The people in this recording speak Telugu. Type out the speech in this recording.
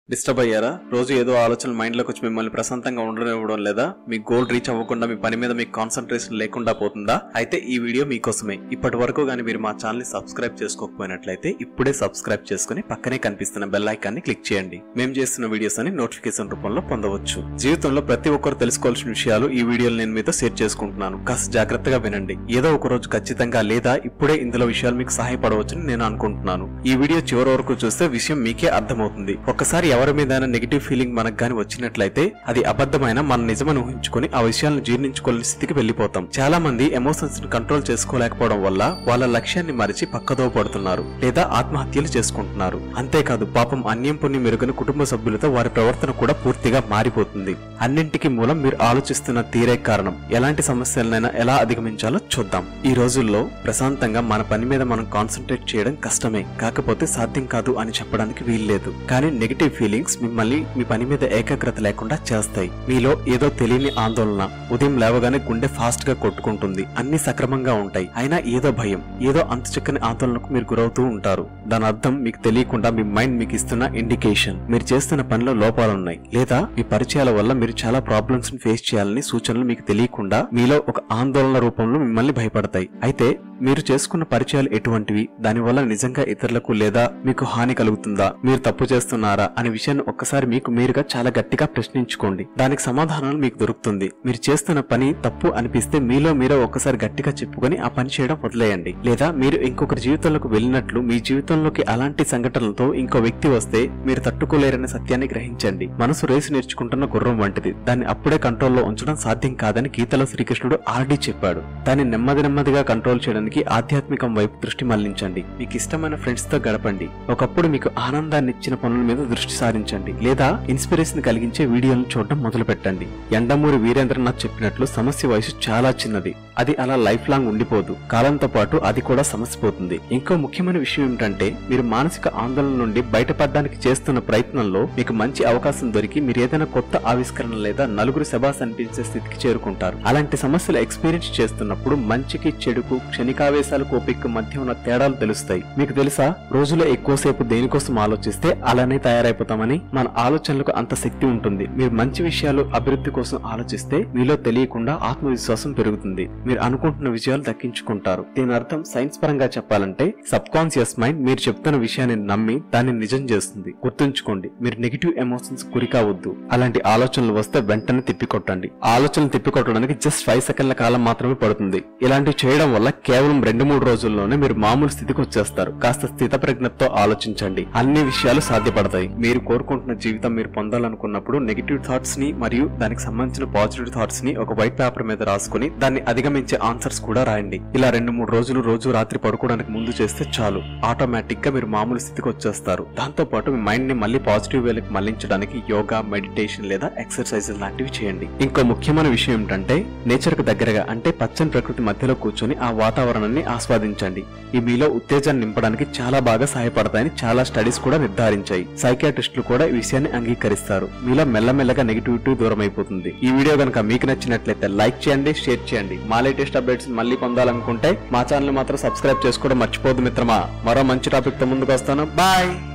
డిస్టర్బ్ అయ్యారా రోజు ఏదో ఆలోచనలు మైండ్లోకి వచ్చి మిమ్మల్ని ప్రశాంతంగా ఉండనివ్వడం లేదా మీ గోల్ రీచ్ అవ్వకుండా మీ పని మీద మీకు కాన్సన్ట్రేషన్ లేకుండా పోతుందా అయితే ఈ వీడియో మీకోసమే ఇప్పటి వరకు కానీ మీరు మా ఛానల్ ని సబ్స్క్రైబ్ చేసుకోకపోయినట్లయితే ఇప్పుడే సబ్స్క్రైబ్ చేసుకుని పక్కనే కనిపిస్తున్న బెల్ ఐకాన్ ని క్లిక్ చేయండి మేము చేస్తున్న వీడియోస్ అని నోటిఫికేషన్ రూపంలో పొందవచ్చు జీవితంలో ప్రతి ఒక్కరు తెలుసుకోవాల్సిన విషయాలు ఈ వీడియోలు నేను మీతో షేర్ చేసుకుంటున్నాను కాస్త జాగ్రత్తగా వినండి ఏదో ఒక రోజు ఖచ్చితంగా లేదా ఇప్పుడే ఇందులో విషయాలు మీకు సహాయపడవచ్చని నేను అనుకుంటున్నాను ఈ వీడియో చివరి వరకు చూస్తే విషయం మీకే అర్థమవుతుంది ఒక్కసారి ఎవరి మీద నెగిటివ్ ఫీలింగ్ మనకు గాని వచ్చినట్లయితే అది అబద్ధమైన మన నిజమని ఊహించుకొని ఆ విషయాలను జీర్ణించుకోలేని స్థితికి వెళ్లిపోతాం చాలా మంది ఎమోషన్స్ ని కంట్రోల్ చేసుకోలేకపోవడం వల్ల వాళ్ళ లక్ష్యాన్ని మరిచి పక్కదో పడుతున్నారు లేదా ఆత్మహత్యలు చేసుకుంటున్నారు అంతేకాదు పాపం అన్యం పుణ్యం మెరుగని కుటుంబ సభ్యులతో వారి ప్రవర్తన కూడా పూర్తిగా మారిపోతుంది అన్నింటికి మూలం మీరు ఆలోచిస్తున్న తీరే కారణం ఎలాంటి సమస్యలనైనా ఎలా అధిగమించాలో చూద్దాం ఈ రోజుల్లో ప్రశాంతంగా మన పని మీద మనం కాన్సన్ట్రేట్ చేయడం కష్టమే కాకపోతే సాధ్యం కాదు అని చెప్పడానికి వీల్లేదు కానీ నెగిటివ్ ఫీలింగ్స్ మిమ్మల్ని మీ పని మీద ఏకాగ్రత లేకుండా చేస్తాయి మీలో ఏదో తెలియని ఆందోళన ఉదయం లేవగానే గుండె ఫాస్ట్ గా కొట్టుకుంటుంది అన్ని సక్రమంగా ఉంటాయి అయినా ఏదో భయం ఏదో అంత చక్కని ఆందోళనకు మీరు గురవుతూ ఉంటారు దాని అర్థం మీకు తెలియకుండా మీ మైండ్ మీకు ఇస్తున్న ఇండికేషన్ మీరు చేస్తున్న పనిలో లోపాలున్నాయి లేదా మీ పరిచయాల వల్ల మీరు చాలా ప్రాబ్లమ్స్ ని ఫేస్ చేయాలని సూచనలు మీకు తెలియకుండా మీలో ఒక ఆందోళన రూపంలో మిమ్మల్ని భయపడతాయి అయితే మీరు చేసుకున్న పరిచయాలు ఎటువంటివి దానివల్ల నిజంగా ఇతరులకు లేదా మీకు హాని కలుగుతుందా మీరు తప్పు చేస్తున్నారా అనే విషయాన్ని ఒక్కసారి మీకు మీరుగా చాలా గట్టిగా ప్రశ్నించుకోండి దానికి సమాధానాలు మీకు దొరుకుతుంది మీరు చేస్తున్న పని తప్పు అనిపిస్తే మీలో మీరే ఒక్కసారి గట్టిగా చెప్పుకొని ఆ పని చేయడం వదిలేయండి లేదా మీరు ఇంకొకరి జీవితంలోకి వెళ్ళినట్లు మీ జీవితంలోకి అలాంటి సంఘటనలతో ఇంకో వ్యక్తి వస్తే మీరు తట్టుకోలేరనే సత్యాన్ని గ్రహించండి మనసు రేసు నేర్చుకుంటున్న గుర్రం వంటిది దాన్ని అప్పుడే కంట్రోల్లో ఉంచడం సాధ్యం కాదని గీతలో శ్రీకృష్ణుడు ఆల్రెడీ చెప్పాడు దాన్ని నెమ్మది నెమ్మదిగా కంట్రోల్ చేయడానికి ఆధ్యాత్మికం వైపు దృష్టి మళ్లించండి మీకు ఇష్టమైన ఫ్రెండ్స్ తో గడపండి ఒకప్పుడు మీకు ఆనందాన్ని ఇచ్చిన పనుల మీద దృష్టి సారించండి లేదా ఇన్స్పిరేషన్ కలిగించే వీడియోలను చూడడం మొదలు పెట్టండి ఎండమూరి వీరేంద్రనాథ్ చెప్పినట్లు సమస్య వయసు చాలా చిన్నది అది అలా లైఫ్ లాంగ్ ఉండిపోదు కాలంతో పాటు అది కూడా సమస్య పోతుంది ఇంకో ముఖ్యమైన విషయం ఏమిటంటే మీరు మానసిక ఆందోళన నుండి బయటపడడానికి చేస్తున్న ప్రయత్నంలో మీకు మంచి అవకాశం దొరికి మీరు ఏదైనా కొత్త ఆవిష్కరణ లేదా నలుగురు శబాస్ అనిపించే స్థితికి చేరుకుంటారు అలాంటి సమస్యలు ఎక్స్పీరియన్స్ చేస్తున్నప్పుడు మంచికి చెడుకు క్షణికావేశాలకు ఓపిక మధ్య ఉన్న తేడాలు తెలుస్తాయి మీకు తెలుసా రోజులో ఎక్కువసేపు దేనికోసం ఆలోచిస్తే అలానే తయారైపోతామని మన ఆలోచనలకు అంత శక్తి ఉంటుంది మీరు మంచి విషయాలు అభివృద్ధి కోసం ఆలోచిస్తే మీలో తెలియకుండా ఆత్మవిశ్వాసం పెరుగుతుంది మీరు అనుకుంటున్న విజయాలు దక్కించుకుంటారు దీని అర్థం సైన్స్ పరంగా చెప్పాలంటే సబ్ కాన్షియస్ మైండ్ మీరు చెప్తున్న విషయాన్ని నమ్మి దాన్ని నిజం చేస్తుంది గుర్తుంచుకోండి మీరు నెగిటివ్ ఎమోషన్స్ గురి కావద్దు అలాంటి ఆలోచనలు వస్తే వెంటనే తిప్పికొట్టండి ఆలోచనలు తిప్పికొట్టడానికి జస్ట్ ఫైవ్ సెకండ్ల కాలం మాత్రమే పడుతుంది ఇలాంటివి చేయడం వల్ల కేవలం రెండు మూడు రోజుల్లోనే మీరు మామూలు స్థితికి వచ్చేస్తారు కాస్త స్థిత ప్రజ్ఞతో ఆలోచించండి అన్ని విషయాలు సాధ్యపడతాయి మీరు కోరుకుంటున్న జీవితం మీరు పొందాలనుకున్నప్పుడు నెగిటివ్ థాట్స్ ని మరియు దానికి సంబంధించిన పాజిటివ్ థాట్స్ ని ఒక వైట్ పేపర్ మీద రాసుకుని దాన్ని అధిగమించే ఆన్సర్స్ కూడా రాయండి ఇలా రెండు మూడు రోజులు రోజు రాత్రి పడుకోవడానికి ముందు చేస్తే చాలు ఆటోమేటిక్ గా మీరు మామూలు స్థితికి వచ్చేస్తారు దాంతో పాటు మీ మైండ్ ని మళ్ళీ పాజిటివ్ వేలకు మళ్లించడానికి యోగా మెడిటేషన్ లేదా ఎక్సర్సైజ్ లాంటివి చేయండి ఇంకో ముఖ్యమైన విషయం ఏంటంటే నేచర్ కు దగ్గరగా అంటే పచ్చని ప్రకృతి మధ్యలో కూర్చొని ఆ వాతావరణాన్ని ఆస్వాదించండి ఈ మీలో ఉత్తేజాన్ని నింపడానికి చాలా బాగా సహాయపడతాయని చాలా స్టడీస్ కూడా నిర్ధారించాయి సైకాట్రిస్టులు కూడా ఈ విషయాన్ని అంగీకరిస్తారు మీలో మెల్లమెల్లగా నెగిటివిటీ దూరం అయిపోతుంది ఈ వీడియో కనుక మీకు నచ్చినట్లయితే లైక్ చేయండి షేర్ చేయండి మా లేటెస్ట్ అప్డేట్స్ మళ్ళీ పొందాలనుకుంటే మా ఛానల్ మాత్రం సబ్స్క్రైబ్ చేసుకోవడం మర్చిపోద్దు మిత్రమా మరో మంచి టాపిక్ తో ముందుకు వస్తాను బాయ్